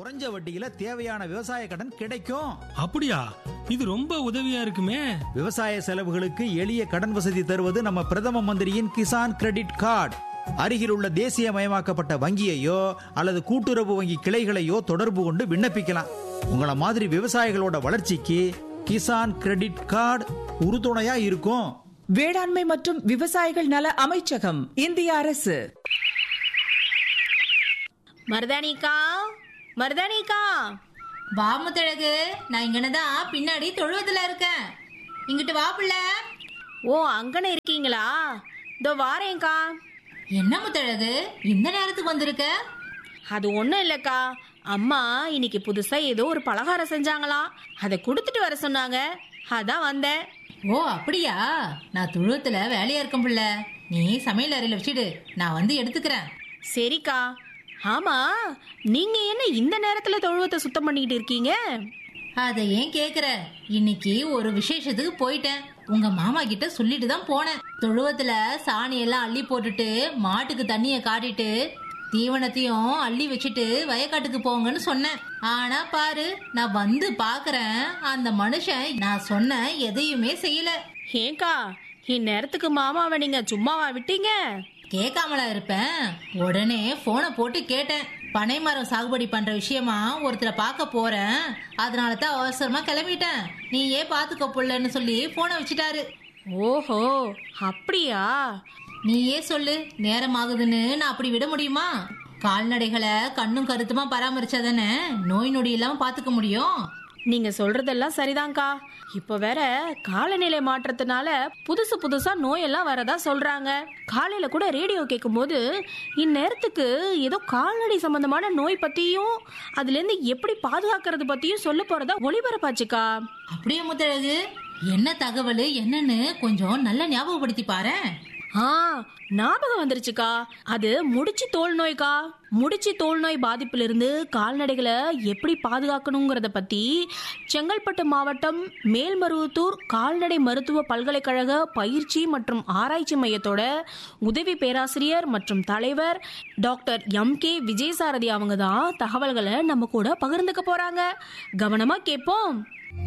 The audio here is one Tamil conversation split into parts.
குறைஞ்ச வட்டியில தேவையான விவசாய கடன் கிடைக்கும் அப்படியா இது ரொம்ப உதவியா இருக்குமே விவசாய செலவுகளுக்கு எளிய கடன் வசதி தருவது நம்ம பிரதம மந்திரியின் கிசான் கிரெடிட் கார்டு அருகில் உள்ள தேசியமயமாக்கப்பட்ட வங்கியையோ அல்லது கூட்டுறவு வங்கி கிளைகளையோ தொடர்பு கொண்டு விண்ணப்பிக்கலாம் உங்களை மாதிரி விவசாயிகளோட வளர்ச்சிக்கு கிசான் கிரெடிட் கார்டு உறுதுணையா இருக்கும் வேளாண்மை மற்றும் விவசாயிகள் நல அமைச்சகம் இந்திய அரசு மருதானிக்கா மருதானிக்கா வா முத்தழகு நான் இங்கனதான் பின்னாடி தொழுவத்துல இருக்கேன் இங்கிட்டு வா புள்ள ஓ அங்கன இருக்கீங்களா இதோ வாரேன்க்கா என்ன முத்தழகு இந்த நேரத்துக்கு வந்திருக்க அது ஒன்றும் இல்லைக்கா அம்மா இன்னைக்கு புதுசா ஏதோ ஒரு பலகாரம் செஞ்சாங்களாம் அதை கொடுத்துட்டு வர சொன்னாங்க அதான் வந்தேன் ஓ அப்படியா நான் தொழுவத்துல வேலையா இருக்கேன் புள்ள நீ சமையல் அறையில வச்சுடு நான் வந்து எடுத்துக்கிறேன் சரிக்கா ஆமா நீங்க என்ன இந்த நேரத்துல தொழுவத்தை சுத்தம் பண்ணிக்கிட்டு இருக்கீங்க அதை ஏன் கேக்குற இன்னைக்கு ஒரு விசேஷத்துக்கு போயிட்டேன் உங்க மாமா கிட்ட சொல்லிட்டு தான் போனேன் தொழுவத்துல சாணி எல்லாம் அள்ளி போட்டுட்டு மாட்டுக்கு தண்ணிய காட்டிட்டு தீவனத்தையும் அள்ளி வச்சுட்டு வயக்காட்டுக்கு போங்கன்னு சொன்னேன் ஆனா பாரு நான் வந்து பாக்குறேன் அந்த மனுஷன் நான் சொன்ன எதையுமே செய்யல ஏன்க்கா இந்நேரத்துக்கு மாமாவை நீங்க சும்மாவா விட்டீங்க கேட்காமலா இருப்பேன் உடனே போனை போட்டு கேட்டேன் பனை மரம் சாகுபடி பண்ற விஷயமா ஒருத்தரை பார்க்க போறேன் அதனால தான் அவசரமா கிளம்பிட்டேன் நீ ஏன் பாத்துக்க புள்ளன்னு சொல்லி போனை வச்சுட்டாரு ஓஹோ அப்படியா நீயே சொல்லு நேரம் ஆகுதுன்னு நான் அப்படி விட முடியுமா கால்நடைகளை கண்ணும் கருத்துமா பராமரிச்சாதானே நோய் நொடி இல்லாம பாத்துக்க முடியும் நீங்க சொல்றதெல்லாம் சரிதான்க்கா இப்ப வேற காலநிலை மாற்றத்தினால புதுசு புதுசா நோயெல்லாம் வரதா சொல்றாங்க காலையில கூட ரேடியோ கேட்கும்போது இந்நேரத்துக்கு ஏதோ கால்நடை சம்பந்தமான நோய் பத்தியும் அதுல இருந்து எப்படி பாதுகாக்கிறது பத்தியும் சொல்ல போறதா ஒளிபரப்பாச்சுக்கா அப்படியே முத்தழகு என்ன தகவல் என்னன்னு கொஞ்சம் நல்லா ஞாபகப்படுத்தி பாரேன் ஆ ஞாபகம் வந்துருச்சுக்கா அது முடிச்சு தோல் நோய்க்கா முடிச்சு தோல் நோய் பாதிப்பிலிருந்து கால்நடைகளை எப்படி பாதுகாக்கணுங்கிறத பத்தி செங்கல்பட்டு மாவட்டம் மேல்மருவத்தூர் கால்நடை மருத்துவ பல்கலைக்கழக பயிற்சி மற்றும் ஆராய்ச்சி மையத்தோட உதவி பேராசிரியர் மற்றும் தலைவர் டாக்டர் எம் கே விஜயசாரதி அவங்க தான் தகவல்களை நம்ம கூட பகிர்ந்துக்க போறாங்க கவனமா கேட்போம்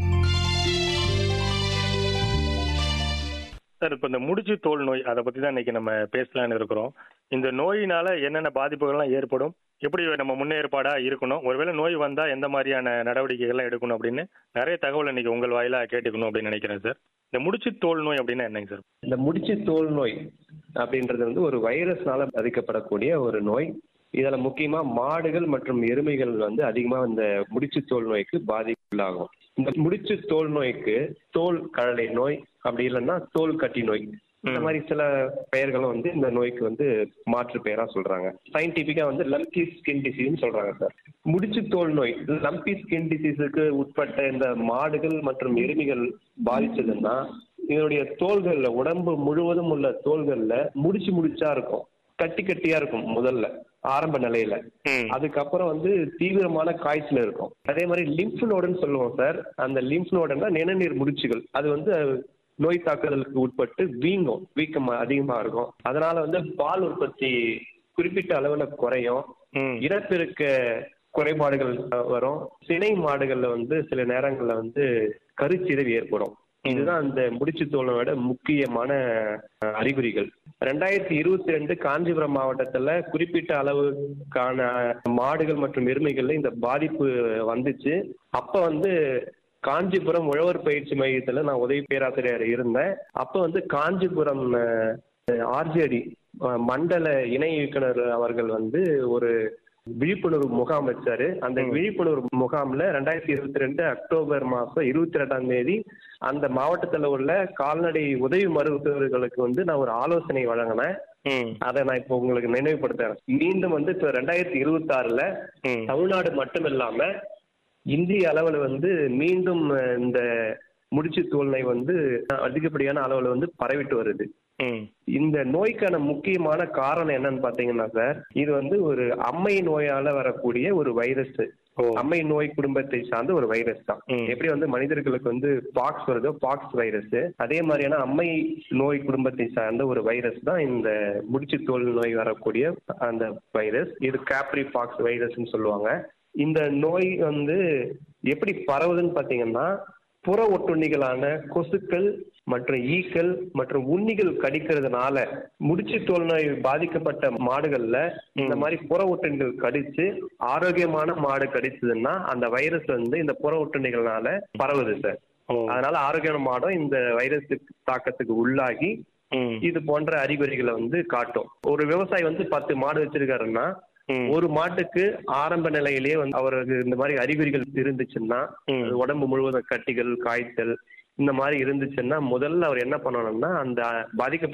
சார் இப்போ இந்த முடிச்சு தோல் நோய் அதை பற்றி தான் இன்னைக்கு நம்ம பேசலாம்னு இருக்கிறோம் இந்த நோயினால என்னென்ன பாதிப்புகள்லாம் ஏற்படும் எப்படி நம்ம முன்னேற்பாடாக இருக்கணும் ஒருவேளை நோய் வந்தால் எந்த மாதிரியான நடவடிக்கைகள்லாம் எடுக்கணும் அப்படின்னு நிறைய தகவல் இன்னைக்கு உங்கள் வாயிலா கேட்டுக்கணும் அப்படின்னு நினைக்கிறேன் சார் இந்த முடிச்சு தோல் நோய் அப்படின்னா என்னங்க சார் இந்த முடிச்சு தோல் நோய் அப்படின்றது வந்து ஒரு வைரஸ்னால பாதிக்கப்படக்கூடிய ஒரு நோய் இதுல முக்கியமா மாடுகள் மற்றும் எருமைகள் வந்து அதிகமா இந்த முடிச்சு தோல் நோய்க்கு பாதிப்புள்ளாகும் இந்த முடிச்சு தோல் நோய்க்கு தோல் கழலை நோய் அப்படி இல்லைன்னா தோல் கட்டி நோய் இந்த மாதிரி சில பெயர்களும் வந்து இந்த நோய்க்கு வந்து மாற்று பெயரா சொல்றாங்க சயின்டிபிக்கா வந்து லம்பி ஸ்கின் டிசீஸ்னு சொல்றாங்க சார் முடிச்சு தோல் நோய் லம்பி ஸ்கின் டிசீஸுக்கு உட்பட்ட இந்த மாடுகள் மற்றும் எருமைகள் பாதிச்சதுன்னா இதனுடைய தோள்கள்ல உடம்பு முழுவதும் உள்ள தோள்கள்ல முடிச்சு முடிச்சா இருக்கும் கட்டி கட்டியா இருக்கும் முதல்ல ஆரம்ப நிலையில அதுக்கப்புறம் வந்து தீவிரமான காய்ச்சல் இருக்கும் அதே மாதிரி லிம்ஃப் நோடுன்னு சொல்லுவோம் சார் அந்த லிம்ஃப் நோடுன்னா நிணநீர் முடிச்சுகள் அது வந்து நோய் தாக்குதலுக்கு உட்பட்டு வீங்கும் வீக்கம் அதிகமா இருக்கும் அதனால வந்து பால் உற்பத்தி குறிப்பிட்ட அளவுல குறையும் இனப்பெருக்க குறைபாடுகள் வரும் சினை மாடுகள்ல வந்து சில நேரங்கள்ல வந்து கருச்சிதைவு ஏற்படும் இதுதான் அந்த முடிச்சு தோலோட முக்கியமான அஹ், அறிகுறிகள் ரெண்டாயிரத்தி இருபத்தி ரெண்டு காஞ்சிபுரம் மாவட்டத்துல குறிப்பிட்ட அளவுக்கான மாடுகள் மற்றும் எருமைகள்ல இந்த பாதிப்பு வந்துச்சு அப்ப வந்து காஞ்சிபுரம் உழவர் பயிற்சி மையத்துல நான் உதவி பேராசிரியர் இருந்தேன் அப்ப வந்து காஞ்சிபுரம் ஆர்ஜேடி மண்டல இணை இயக்குனர் அவர்கள் வந்து ஒரு விழிப்புணர்வு முகாம் வச்சாரு அந்த விழிப்புணர்வு முகாம்ல ரெண்டாயிரத்தி இருபத்தி ரெண்டு அக்டோபர் மாசம் இருபத்தி ரெண்டாம் தேதி அந்த மாவட்டத்துல உள்ள கால்நடை உதவி மருத்துவர்களுக்கு வந்து நான் ஒரு ஆலோசனை வழங்கினேன் அதை நான் இப்போ உங்களுக்கு நினைவுபடுத்துறேன் மீண்டும் வந்து இப்போ ரெண்டாயிரத்தி இருபத்தி ஆறுல தமிழ்நாடு மட்டும் இல்லாம இந்திய அளவுல வந்து மீண்டும் அஹ், இந்த முடிச்சு தோல்நோய் வந்து அதிகப்படியான அளவுல வந்து பரவிட்டு வருது இந்த நோய்க்கான முக்கியமான காரணம் என்னன்னு பாத்தீங்கன்னா சார் இது வந்து ஒரு அம்மை நோயால வரக்கூடிய ஒரு வைரஸ் அம்மை நோய் குடும்பத்தை சார்ந்த ஒரு வைரஸ் தான் எப்படி வந்து மனிதர்களுக்கு வந்து பாக்ஸ் வருதோ பாக்ஸ் வைரஸ் அதே மாதிரியான அம்மை நோய் குடும்பத்தை சார்ந்த ஒரு வைரஸ் தான் இந்த முடிச்சு தோல் நோய் வரக்கூடிய அந்த வைரஸ் இது கேப்ரி பாக்ஸ் வைரஸ்னு சொல்லுவாங்க இந்த நோய் வந்து எப்படி பரவுதுன்னு பாத்தீங்கன்னா புற ஒட்டுண்ணிகளான கொசுக்கள் மற்றும் ஈக்கள் மற்றும் உண்ணிகள் கடிக்கிறதுனால முடிச்சு தோல் நோய் பாதிக்கப்பட்ட மாடுகள்ல இந்த மாதிரி புற ஒட்டுண்ணிகள் கடிச்சு ஆரோக்கியமான மாடு கடிச்சதுன்னா அந்த வைரஸ் வந்து இந்த புற ஒட்டுண்ணிகள்னால பரவுது சார் ஓ. அதனால ஆரோக்கியமான மாடும் இந்த வைரஸ் தாக்கத்துக்கு உள்ளாகி ம். இது போன்ற அறிகுறிகளை வந்து காட்டும் ஒரு விவசாயி வந்து பத்து மாடு வச்சிருக்காருன்னா ம். ஒரு மாட்டுக்கு ஆரம்ப நிலையிலேயே வந்து அவருக்கு இந்த மாதிரி அறிகுறிகள் இருந்துச்சுன்னா ம். அது உடம்பு முழுவதும் கட்டிகள் காய்ச்சல் இந்த மாதிரி இருந்துச்சுன்னா முதல்ல அவர் என்ன பண்ணணும்னா அந்த பாதிக்கப்பட்ட